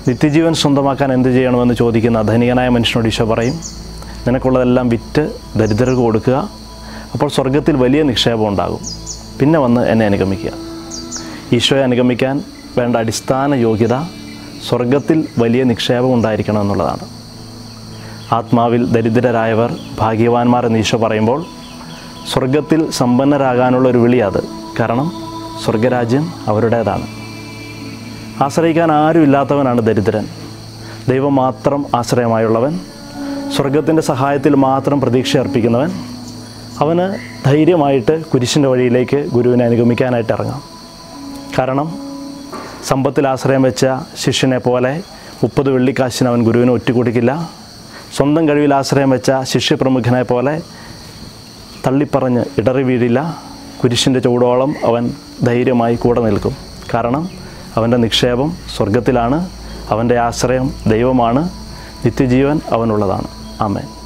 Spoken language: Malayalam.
നിത്യജീവൻ സ്വന്തമാക്കാൻ എന്ത് ചെയ്യണമെന്ന് ചോദിക്കുന്ന ധനികനായ മനുഷ്യനോട് ഈശോ പറയും നിനക്കുള്ളതെല്ലാം വിറ്റ് ദരിദ്രർക്ക് കൊടുക്കുക അപ്പോൾ സ്വർഗത്തിൽ വലിയ നിക്ഷേപം ഉണ്ടാകും പിന്നെ വന്ന് എന്നെ അനുഗമിക്കുക ഈശോയെ അനുഗമിക്കാൻ വേണ്ട അടിസ്ഥാന യോഗ്യത സ്വർഗത്തിൽ വലിയ നിക്ഷേപം ഉണ്ടായിരിക്കണം എന്നുള്ളതാണ് ആത്മാവിൽ ദരിദ്രരായവർ ഭാഗ്യവാന്മാർ എന്ന് ഈശോ പറയുമ്പോൾ സ്വർഗത്തിൽ സമ്പന്നരാകാനുള്ള ഒരു വിളി അത് കാരണം സ്വർഗരാജ്യം അവരുടേതാണ് ആശ്രയിക്കാൻ ആരും ഇല്ലാത്തവനാണ് ദരിദ്രൻ ദൈവം മാത്രം ആശ്രയമായുള്ളവൻ സ്വർഗത്തിൻ്റെ സഹായത്തിൽ മാത്രം പ്രതീക്ഷ അർപ്പിക്കുന്നവൻ അവന് ധൈര്യമായിട്ട് കുരിശിൻ്റെ വഴിയിലേക്ക് ഗുരുവിനെ അനുഗമിക്കാനായിട്ട് ഇറങ്ങാം കാരണം സമ്പത്തിൽ ആശ്രയം വെച്ച ശിഷ്യനെ പോലെ മുപ്പത് വെള്ളിക്കാശിന് അവൻ ഗുരുവിനെ ഒറ്റുകൊടുക്കില്ല സ്വന്തം കഴിവിൽ ആശ്രയം വെച്ച ശിഷ്യപ്രമുഖനെ പോലെ തള്ളിപ്പറഞ്ഞ് ഇടറി വീഴില്ല കുരിശിൻ്റെ ചൂടോളം അവൻ ധൈര്യമായി കൂടെ നിൽക്കും കാരണം അവൻ്റെ നിക്ഷേപം സ്വർഗത്തിലാണ് അവൻ്റെ ആശ്രയം ദൈവമാണ് നിത്യജീവൻ അവനുള്ളതാണ് ആമേൻ